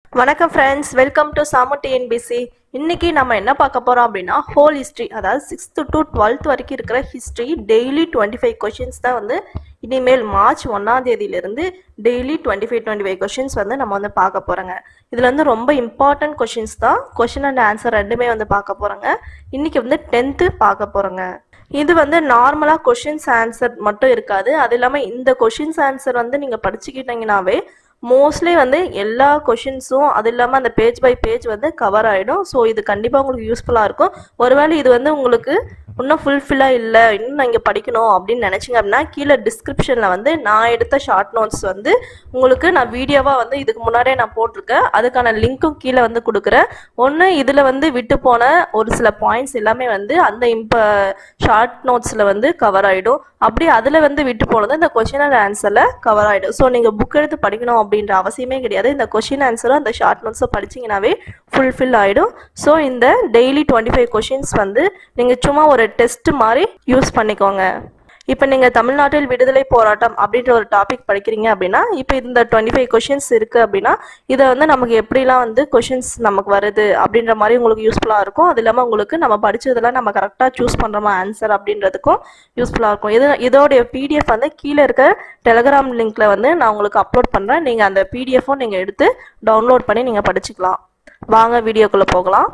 வணக்கம் friends welcome to Samu TNPSC இன்னைக்கு நம்ம என்ன பார்க்க போறோம் அப்படின்னா ஹோல் ஹிஸ்ட்ரி அதாவது சிக்ஸ்த் டு டுவெல்த் வரைக்கும் இருக்கிற history daily twenty five questions தான் வந்து இனிமேல் மார்ச் ஒன்றாம் தேதியிலிருந்து daily twenty five twenty five questions வந்து நம்ம வந்து பார்க்க போறோங்க இதுல வந்து ரொம்ப இம்பார்ட்டன்ட் கொஷின்ஸ் தான் கொஷின் அண்ட் ஆன்சர் ரெண்டுமே வந்து பார்க்க போறோங்க இன்னைக்கு வந்து டென்த்து பார்க்க போறோங்க இது வந்து நார்மலாக கொஷின்ஸ் ஆன்சர் மட்டும் இருக்காது அது இல்லாமல் இந்த கொஷின்ஸ் ஆன்சர் வந்து நீங்கள் படிச்சுக்கிட்டீங்கன்னாவே மோஸ்ட்லி வந்து எல்லா கொஷின்ஸும் அது இல்லாமல் அந்த பேஜ் பை பேஜ் வந்து கவர் ஆகிடும் ஸோ இது கண்டிப்பாக உங்களுக்கு யூஸ்ஃபுல்லாக இருக்கும் ஒருவேளை இது வந்து உங்களுக்கு இன்னும் ஃபுல்ஃபில்லாக இல்லை இன்னும் நான் இங்கே படிக்கணும் அப்படின்னு நினச்சிங்க அப்படின்னா கீழே டிஸ்கிரிப்ஷனில் வந்து நான் எடுத்த ஷார்ட் நோட்ஸ் வந்து உங்களுக்கு நான் வீடியோவாக வந்து இதுக்கு முன்னாடியே நான் போட்டிருக்கேன் அதுக்கான லிங்க்கும் கீழே வந்து கொடுக்குறேன் ஒன்று இதில் வந்து விட்டு போன ஒரு சில பாயிண்ட்ஸ் எல்லாமே வந்து அந்த இப்போ ஷார்ட் நோட்ஸில் வந்து கவர் ஆகிடும் அப்படி அதில் வந்து விட்டு போனது இந்த கொஷின் அண்ட் ஆன்சரில் கவர் ஆகிடும் ஸோ நீங்கள் புக் எடுத்து படிக்கணும் அப்படின்ற அவசியமே கிடையாது இந்த கொஷின் ஆன்சரும் அந்த ஷார்ட் நோட்ஸும் படிச்சிங்கனாவே ஃபுல்ஃபில் ஆகிடும் ஸோ இந்த டெய்லி டுவெண்ட்டி ஃபைவ் கொஷின்ஸ் வந்து நீங்கள் சும்மா ஒரு டெஸ்ட் மாதிரி யூஸ் பண்ணிக்கோங்க இப்போ நீங்கள் தமிழ்நாட்டில் விடுதலை போராட்டம் அப்படின்ற ஒரு டாபிக் படிக்கிறீங்க அப்படின்னா இப்போ இந்த டுவெண்ட்டி ஃபைவ் கொஷின்ஸ் இருக்குது அப்படின்னா இதை வந்து நமக்கு எப்படிலாம் வந்து கொஷின்ஸ் நமக்கு வருது அப்படின்ற மாதிரி உங்களுக்கு யூஸ்ஃபுல்லாக இருக்கும் அது இல்லாமல் உங்களுக்கு நம்ம படிச்சதெல்லாம் நம்ம கரெக்டாக சூஸ் பண்ணுறோமா ஆன்சர் அப்படின்றதுக்கும் யூஸ்ஃபுல்லாக இருக்கும் இது இதோடைய பிடிஎஃப் வந்து கீழே இருக்க டெலகிராம் லிங்க்ல வந்து நான் உங்களுக்கு அப்லோட் பண்ணுறேன் நீங்கள் அந்த பிடிஎஃப்பும் நீங்கள் எடுத்து டவுன்லோட் பண்ணி நீங்கள் படிச்சுக்கலாம் வாங்க வீடியோக்குள்ளே போகலாம்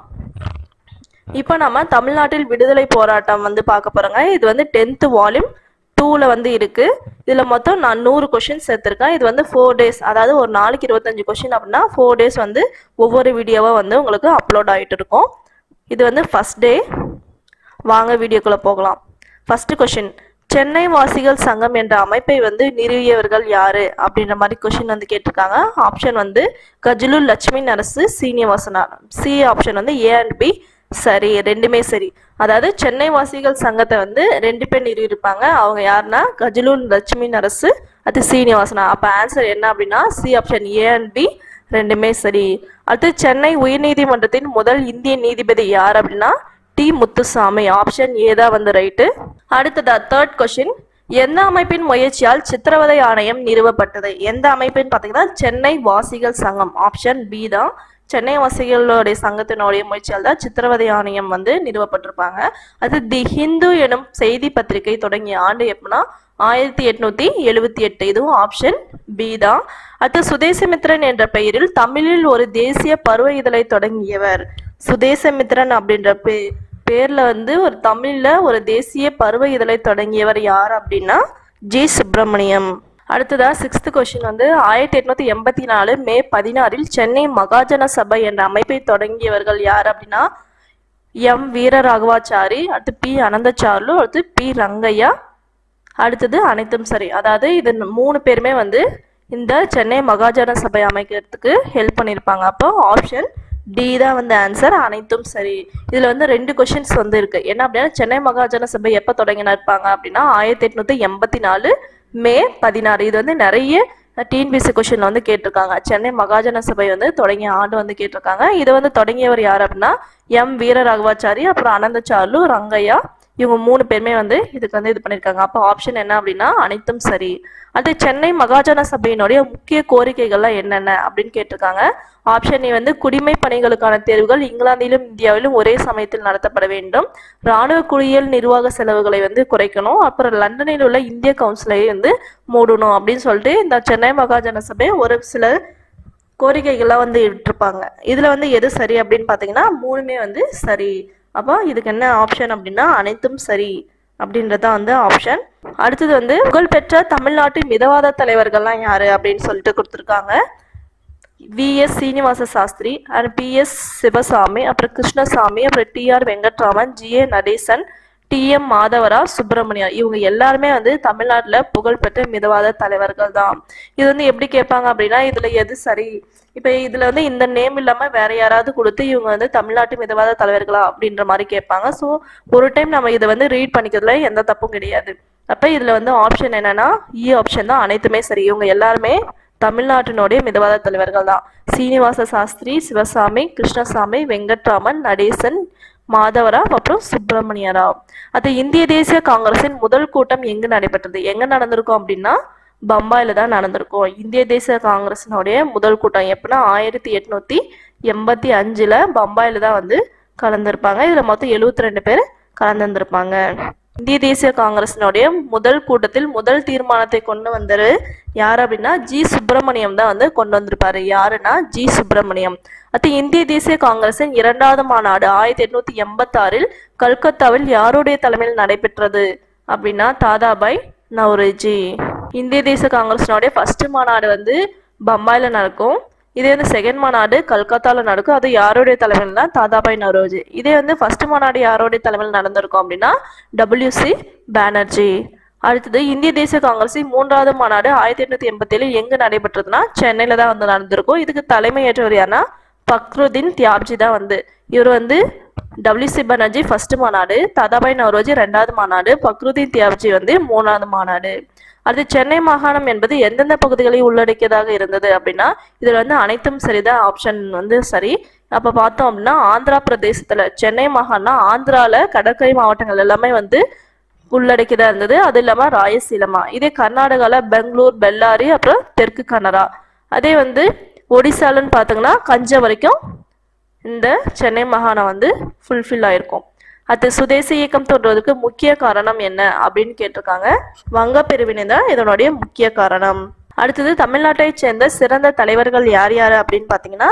இப்போ நம்ம தமிழ்நாட்டில் விடுதலை போராட்டம் வந்து பார்க்க போறோங்க இது வந்து டென்த் வால்யூம் டூவில் வந்து இருக்கு இதில் மொத்தம் நான் நூறு கொஷின்ஸ் சேர்த்துருக்கேன் இது வந்து ஃபோர் டேஸ் அதாவது ஒரு நாளைக்கு இருபத்தஞ்சு கொஷின் அப்படின்னா ஃபோர் டேஸ் வந்து ஒவ்வொரு வீடியோவாக வந்து உங்களுக்கு அப்லோட் ஆகிட்டு இருக்கும் இது வந்து ஃபஸ்ட் டே வாங்க வீடியோக்குள்ளே போகலாம் ஃபர்ஸ்ட் கொஷின் சென்னை வாசிகள் சங்கம் என்ற அமைப்பை வந்து நிறுவியவர்கள் யாரு அப்படின்ற மாதிரி கொஷின் வந்து கேட்டிருக்காங்க ஆப்ஷன் வந்து கஜுலு லட்சுமி நரசு சீனிவாசனார் சி ஆப்ஷன் வந்து ஏ அண்ட் பி சரி ரெண்டுமே சரி அதாவது சென்னை வாசிகள் சங்கத்தை வந்து ரெண்டு பேர் நிறுவியிருப்பாங்க அவங்க யாருன்னா கஜுலு லட்சுமி நரசு அது சீனிவாசனா அப்போ ஆன்சர் என்ன அப்படின்னா C option A and B ரெண்டுமே சரி அடுத்து சென்னை உயர்நீதிமன்றத்தின் முதல் இந்திய நீதிபதி யார் அப்படின்னா டி முத்துசாமி ஆப்ஷன் ஏ தான் வந்து ரைட்டு அடுத்ததா தேர்ட் கொஷின் எந்த அமைப்பின் முயற்சியால் சித்திரவதை ஆணையம் நிறுவப்பட்டது எந்த அமைப்பின் பார்த்தீங்கன்னா சென்னை வாசிகள் சங்கம் ஆப்ஷன் பி தான் சென்னை வாசிகளுடைய சங்கத்தினுடைய முயற்சியால் தான் சித்திரவதை ஆணையம் வந்து நிறுவப்பட்டிருப்பாங்க அது தி ஹிந்து எனும் செய்தி பத்திரிகை தொடங்கிய ஆண்டு எப்படின்னா ஆயிரத்தி எட்நூத்தி எழுவத்தி எட்டு இதுவும் ஆப்ஷன் பி தான் அடுத்து சுதேசமித்ரன் என்ற பெயரில் தமிழில் ஒரு தேசிய பருவ இதழை தொடங்கியவர் சுதேசமித்ரன் அப்படின்ற பே பேர்ல வந்து ஒரு தமிழ்ல ஒரு தேசிய பருவ இதழை தொடங்கியவர் யார் அப்படின்னா ஜி சுப்பிரமணியம் அடுத்ததா சிக்ஸ்த் கொஸ்டின் வந்து ஆயிரத்தி எட்நூத்தி எண்பத்தி நாலு மே பதினாறில் சென்னை மகாஜன சபை என்ற அமைப்பை தொடங்கியவர்கள் யார் அப்படின்னா எம் வீரராகவாச்சாரி அடுத்து பி அனந்தச்சார்லு அடுத்து பி ரங்கையா அடுத்தது அனைத்தும் சரி அதாவது இது மூணு பேருமே வந்து இந்த சென்னை மகாஜன சபை அமைக்கிறதுக்கு ஹெல்ப் பண்ணியிருப்பாங்க அப்போ ஆப்ஷன் டி தான் வந்து ஆன்சர் அனைத்தும் சரி இதுல வந்து ரெண்டு கொஷின்ஸ் வந்து இருக்கு என்ன அப்படின்னா சென்னை மகாஜன சபை எப்ப தொடங்கினா இருப்பாங்க அப்படின்னா ஆயிரத்தி எட்நூத்தி எண்பத்தி நாலு மே பதினாறு இது வந்து நிறைய டிஎன்பிசி கொஷின்ல வந்து கேட்டிருக்காங்க சென்னை மகாஜன சபை வந்து தொடங்கிய ஆண்டு வந்து கேட்டிருக்காங்க இதை வந்து தொடங்கியவர் யார் அப்படின்னா எம் வீரராகவாச்சாரி அப்புறம் அனந்தச்சார்லு ரங்கையா இவங்க மூணு பேருமே வந்து இதுக்கு வந்து இது பண்ணியிருக்காங்க அப்போ ஆப்ஷன் என்ன அப்படின்னா அனைத்தும் சரி அது சென்னை மகாஜன சபையினுடைய முக்கிய கோரிக்கைகள்லாம் என்னென்ன அப்படின்னு கேட்டிருக்காங்க ஆப்ஷன் ஏ வந்து குடிமை பணிகளுக்கான தேர்வுகள் இங்கிலாந்திலும் இந்தியாவிலும் ஒரே சமயத்தில் நடத்தப்பட வேண்டும் ராணுவ குடியல் நிர்வாக செலவுகளை வந்து குறைக்கணும் அப்புறம் லண்டனில் உள்ள இந்திய கவுன்சிலை வந்து மூடணும் அப்படின்னு சொல்லிட்டு இந்த சென்னை மகாஜன சபை ஒரு சில கோரிக்கைகள்லாம் வந்து விட்டுருப்பாங்க இதுல வந்து எது சரி அப்படின்னு பார்த்தீங்கன்னா மூணுமே வந்து சரி அப்போ இதுக்கு என்ன ஆப்ஷன் அப்படின்னா அனைத்தும் சரி அப்படின்றதான் வந்து ஆப்ஷன் அடுத்தது வந்து புகழ்பெற்ற தமிழ்நாட்டு மிதவாத தலைவர்கள்லாம் யாரு அப்படின்னு சொல்லிட்டு கொடுத்துருக்காங்க V S Srinivasa Sastri and P S Sivasamy அப்புறம் கிருஷ்ணசாமி அப்புறம் T R Venkatraman G A Natesan T M Madhava Rao Subramania இவங்க எல்லாருமே வந்து தமிழ்நாட்டில் புகழ்பெற்ற மிதவாத தலைவர்கள் தான் இது வந்து எப்படி கேட்பாங்க அப்படின்னா இதுல எது சரி இப்போ இதுல வந்து இந்த நேம் இல்லாம வேற யாராவது கொடுத்து இவங்க வந்து தமிழ்நாட்டு மிதவாத தலைவர்களா அப்படின்ற மாதிரி கேட்பாங்க ஸோ ஒரு டைம் நம்ம இதை வந்து ரீட் பண்ணிக்கிறதுல எந்த தப்பும் கிடையாது அப்ப இதுல வந்து ஆப்ஷன் என்னன்னா இ ஆப்ஷன் தான் அனைத்துமே சரி இவங்க எல்லாருமே தமிழ்நாட்டினுடைய மிதவாத தலைவர்கள் தான் சீனிவாச சாஸ்திரி சிவசாமி கிருஷ்ணசாமி வெங்கட்ராமன் நடேசன் மாதவராவ் அப்புறம் சுப்பிரமணிய ராவ் அது இந்திய தேசிய காங்கிரசின் முதல் கூட்டம் எங்கு நடைபெற்றது எங்க நடந்திருக்கும் அப்படின்னா பம்பாயில தான் நடந்திருக்கும் இந்திய தேசிய காங்கிரசினுடைய முதல் கூட்டம் எப்படின்னா ஆயிரத்தி எட்நூத்தி எண்பத்தி அஞ்சுல பம்பாயில தான் வந்து கலந்திருப்பாங்க இதுல மொத்தம் எழுவத்தி ரெண்டு பேர் கலந்துருந்திருப்பாங்க இந்திய தேசிய காங்கிரசினுடைய முதல் கூட்டத்தில் முதல் தீர்மானத்தை கொண்டு வந்தது யார் அப்படின்னா ஜி சுப்பிரமணியம் தான் வந்து கொண்டு வந்திருப்பாரு யாருன்னா ஜி சுப்பிரமணியம் அடுத்து இந்திய தேசிய காங்கிரசின் இரண்டாவது மாநாடு ஆயிரத்தி எட்நூத்தி எண்பத்தி ஆறில் கல்கத்தாவில் யாருடைய தலைமையில் நடைபெற்றது அப்படின்னா தாதாபாய் நவ்ரோஜி இந்திய தேசிய காங்கிரசினுடைய ஃபர்ஸ்ட் மாநாடு வந்து பம்பாயில நடக்கும் இதே வந்து செகண்ட் மாநாடு கல்கத்தால நடக்கும் அது யாருடைய தலைமையில் தான் தாதாபாய் நவ்ரோஜி இதே வந்து ஃபர்ஸ்ட் மாநாடு யாருடைய தலைமையில் நடந்திருக்கும் அப்படின்னா டபிள்யூசி பானர்ஜி அடுத்தது இந்திய தேசிய காங்கிரஸின் மூன்றாவது மாநாடு ஆயிரத்தி எட்நூத்தி எண்பத்தி ஏழு எங்க நடைபெற்றதுன்னா சென்னையில தான் வந்து நடந்திருக்கும் இதுக்கு தலைமையேற்றவர் யாருன்னா பக்ருதீன் தியாப்ஜி தான் வந்து இவர் வந்து டபிள்யூசி பானர்ஜி ஃபர்ஸ்ட் மாநாடு தாதாபாய் நவ்ரோஜி ரெண்டாவது மாநாடு பக்ருதீன் தியாப்ஜி வந்து மூணாவது மாநாடு அடுத்து சென்னை மாகாணம் என்பது எந்தெந்த பகுதிகளை உள்ளடக்கியதாக இருந்தது அப்படின்னா இதுல வந்து அனைத்தும் சரிதான் ஆப்ஷன் வந்து சரி அப்ப பார்த்தோம் அப்படின்னா ஆந்திரா பிரதேசத்துல சென்னை மாகாணம் ஆந்திரால கடற்கரை மாவட்டங்கள் எல்லாமே வந்து உள்ளடக்கியதா இருந்தது அது இல்லாம ராயசீலமா இதே கர்நாடகால பெங்களூர் பெல்லாரி அப்புறம் தெற்கு கனரா அதே வந்து ஒடிசாலன்னு பார்த்தீங்கன்னா கஞ்ச வரைக்கும் இந்த சென்னை மாகாணம் வந்து ஃபுல்ஃபில் ஆயிருக்கும் அது சுதேசி இயக்கம் தோன்றுவதற்கு முக்கிய காரணம் என்ன அப்படின்னு கேட்டிருக்காங்க வங்க பிரிவினை தான் இதனுடைய முக்கிய காரணம் அடுத்தது தமிழ்நாட்டை சேர்ந்த சிறந்த தலைவர்கள் யார் யார் அப்படின்னு பார்த்தீங்கன்னா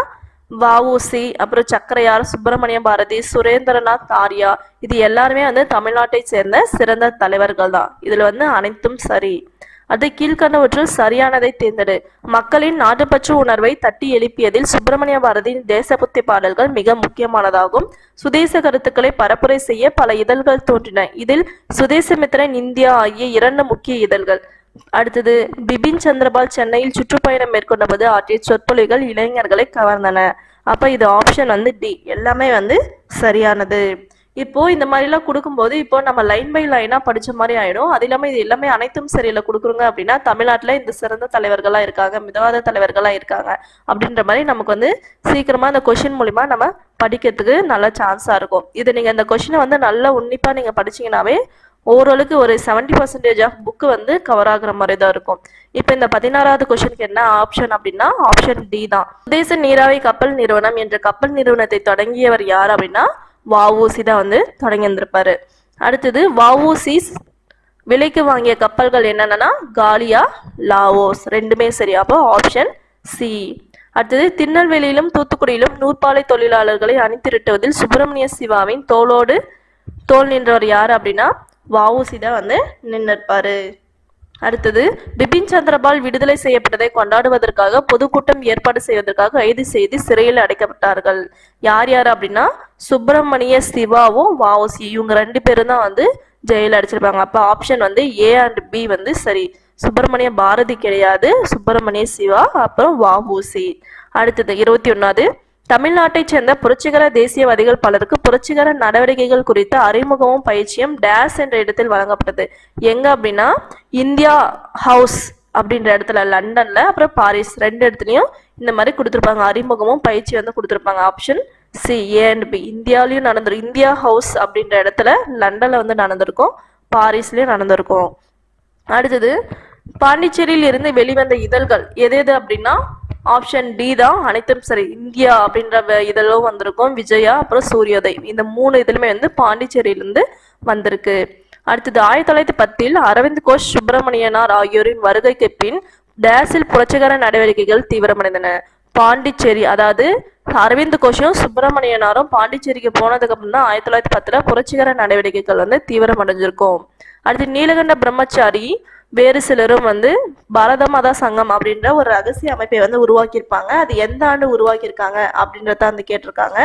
வஉசி அப்புறம் சக்கரையார் சுப்பிரமணிய பாரதி சுரேந்திரநாத் ஆர்யா இது எல்லாருமே வந்து தமிழ்நாட்டை சேர்ந்த சிறந்த தலைவர்கள் தான் இதுல வந்து அனைத்தும் சரி அது கீழ்கண்டவற்றில் சரியானதை தேர்ந்தெடு மக்களின் நாட்டுப்பற்று உணர்வை தட்டி எழுப்பியதில் சுப்பிரமணிய பாரதியின் தேசபக்தி பாடல்கள் மிக முக்கியமானதாகும் சுதேச கருத்துக்களை பரப்புரை செய்ய பல இதழ்கள் தோன்றின இதில் சுதேசமித்திரன் இந்தியா ஆகிய இரண்டு முக்கிய இதழ்கள் அடுத்தது பிபின் சந்திரபால் சென்னையில் சுற்றுப்பயணம் மேற்கொண்ட போது ஆற்றிய சொற்பொழிகள் இளைஞர்களை கவர்ந்தன அப்ப இது ஆப்ஷன் வந்து டி எல்லாமே வந்து சரியானது இப்போ இந்த மாதிரிலாம் கொடுக்கும்போது இப்போ நம்ம லைன் பை லைனா படிச்ச மாதிரி ஆயிடும் அது இல்லாம இது எல்லாமே அனைத்தும் சரியில்ல கொடுக்குறோங்க அப்படின்னா தமிழ்நாட்டுல இந்த சிறந்த தலைவர்களா இருக்காங்க மிதவாத தலைவர்களா இருக்காங்க அப்படின்ற மாதிரி நமக்கு வந்து சீக்கிரமா இந்த கொஷின் மூலியமா நம்ம படிக்கிறதுக்கு நல்ல சான்ஸா இருக்கும் இது நீங்க இந்த கொஷினை வந்து நல்லா உன்னிப்பா நீங்க படிச்சீங்கன்னாவே ஓரளவுக்கு ஒரு செவன்டி பர்சன்டேஜ் ஆஃப் புக்கு வந்து கவர் ஆகுற மாதிரி தான் இருக்கும் இப்போ இந்த பதினாறாவது கொஸ்டினுக்கு என்ன ஆப்ஷன் அப்படின்னா ஆப்ஷன் டி தான் சுதேச நீராவி கப்பல் நிறுவனம் என்ற கப்பல் நிறுவனத்தை தொடங்கியவர் யார் அப்படின்னா வஉசி தான் வந்து தொடங்கி இருந்திருப்பாரு அடுத்தது வஉசி விலைக்கு வாங்கிய கப்பல்கள் என்னென்னா காலியா லாவோஸ் ரெண்டுமே சரி அப்போ ஆப்ஷன் சி அடுத்தது திருநெல்வேலியிலும் தூத்துக்குடியிலும் நூற்பாலை தொழிலாளர்களை அணிதிரட்டுவதில் சுப்பிரமணிய சிவாவின் தோளோடு தோல் நின்றவர் யார் அப்படின்னா வஉசி தான் வந்து நின்னிருப்பாரு அடுத்தது பிபின் சந்திரபால் விடுதலை செய்யப்பட்டதை கொண்டாடுவதற்காக பொதுக்கூட்டம் ஏற்பாடு செய்வதற்காக கைது செய்து சிறையில் அடைக்கப்பட்டார்கள் யார் யார் அப்படின்னா சுப்பிரமணிய சிவாவும் வஉசி இவங்க ரெண்டு பேரும் தான் வந்து ஜெயில அடைச்சிருப்பாங்க அப்ப ஆப்ஷன் வந்து ஏ அண்ட் பி வந்து சரி சுப்பிரமணிய பாரதி கிடையாது சுப்பிரமணிய சிவா அப்புறம் வஉசி அடுத்தது இருபத்தி ஒன்னாவது தமிழ்நாட்டைச் சேர்ந்த புரட்சிகர தேசியவாதிகள் பலருக்கு புரட்சிகர நடவடிக்கைகள் குறித்த அறிமுகமும் பயிற்சியும் டேஸ் என்ற இடத்தில் வழங்கப்பட்டது எங்க அப்படின்னா இந்தியா ஹவுஸ் அப்படின்ற இடத்துல லண்டன்ல அப்புறம் பாரிஸ் ரெண்டு இடத்துலயும் இந்த மாதிரி கொடுத்துருப்பாங்க அறிமுகமும் பயிற்சி வந்து கொடுத்துருப்பாங்க option C A and B இந்தியாவிலயும் நடந்திருக்கும் இந்தியா ஹவுஸ் அப்படின்ற இடத்துல லண்டன்ல வந்து நடந்திருக்கும் பாரிஸ்லயும் நடந்திருக்கும் அடுத்தது பாண்டிச்சேரியில் இருந்து வெளிவந்த இதழ்கள் எது எது அப்படின்னா ஆப்ஷன் டி தான் அனைத்தும் சரி இந்தியா அப்படின்ற வ- இதழும் வந்திருக்கும் விஜயா அப்புறம் சூரியோதய் இந்த மூணு இதுலுமே வந்து பாண்டிச்சேரியிலிருந்து வந்திருக்கு அடுத்தது ஆயிரத்தி தொள்ளாயிரத்தி பத்தில் அரவிந்த் கோஷ் சுப்பிரமணியனார் ஆகியோரின் வருகைக்கு பின் டேஸில் புரட்சிகர நடவடிக்கைகள் தீவிரமடைந்தன பாண்டிச்சேரி அதாவது அரவிந்த் கோஷும் சுப்பிரமணியனாரும் பாண்டிச்சேரிக்கு போனதுக்கு அப்புறம் தான் ஆயிரத்தி தொள்ளாயிரத்தி பத்துல புரட்சிகர நடவடிக்கைகள் வந்து தீவிரமடைஞ்சிருக்கும் அடுத்து நீலகண்ட பிரம்மச்சாரி வேறு சிலரும் வந்து பாரத மாதா சங்கம் அப்படின்ற ஒரு ரகசிய அமைப்பை வந்து உருவாக்கியிருப்பாங்க அது எந்த ஆண்டு உருவாக்கியிருக்காங்க அப்படின்றத வந்து கேட்டிருக்காங்க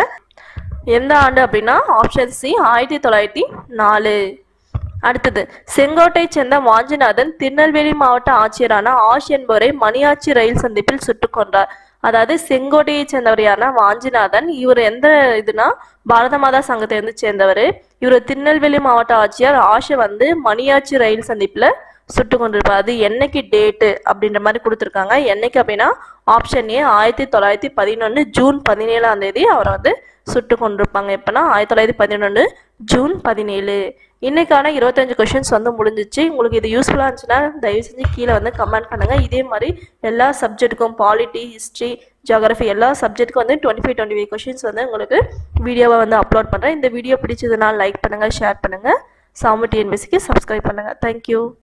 எந்த ஆண்டு அப்படின்னா ஆப்ஷன் சி ஆயிரத்தி தொள்ளாயிரத்தி நாலு அடுத்தது செங்கோட்டை சேர்ந்த வாஞ்சிநாதன் திருநெல்வேலி மாவட்ட ஆட்சியரான ஆஷ் என்பவரை மணியாச்சி ரயில் சந்திப்பில் சுட்டுக் கொன்றார் அதாவது செங்கோட்டையை சேர்ந்தவர் யாருன்னா வாஞ்சிநாதன் இவர் எந்த இதுனா பாரத மாதா சங்கத்தை வந்து சேர்ந்தவர் இவர் திருநெல்வேலி மாவட்ட ஆட்சியர் ஆஷை வந்து மணியாச்சி ரயில் சந்திப்புல சுட்டு கொண்டிருப்பார் அது என்னைக்கு டேட்டு அப்படின்ற மாதிரி கொடுத்துருக்காங்க என்னைக்கு அப்படின்னா ஆப்ஷன் ஏ ஆயிரத்தி தொள்ளாயிரத்தி பதினொன்று ஜூன் பதினேழாம் தேதி அவரை வந்து சுட்டு கொண்டிருப்பாங்க எப்போனா ஆயிரத்தி தொள்ளாயிரத்தி பதினொன்று ஜூன் பதினேழு இன்னைக்கான இருபத்தஞ்சு கொஷின்ஸ் வந்து முடிஞ்சிச்சு உங்களுக்கு இது யூஸ்ஃபுல்லாக இருந்துச்சுன்னா தயவு செஞ்சு கீழே வந்து கமெண்ட் பண்ணுங்கள் இதே மாதிரி எல்லா சப்ஜெக்ட்டுக்கும் பாலிட்டி ஹிஸ்ட்ரி ஜியாகிரஃபி எல்லா சப்ஜெக்ட்டுக்கும் வந்து twenty five twenty five questions வந்து உங்களுக்கு வீடியோவை வந்து அப்லோட் பண்ணுறேன் இந்த வீடியோ பிடிச்சதுன்னா லைக் பண்ணுங்கள் ஷேர் பண்ணுங்கள் சாமு டிஎன்பிசிக்கு சப்ஸ்கிரைப் பண்ணுங்கள் தேங்க்யூ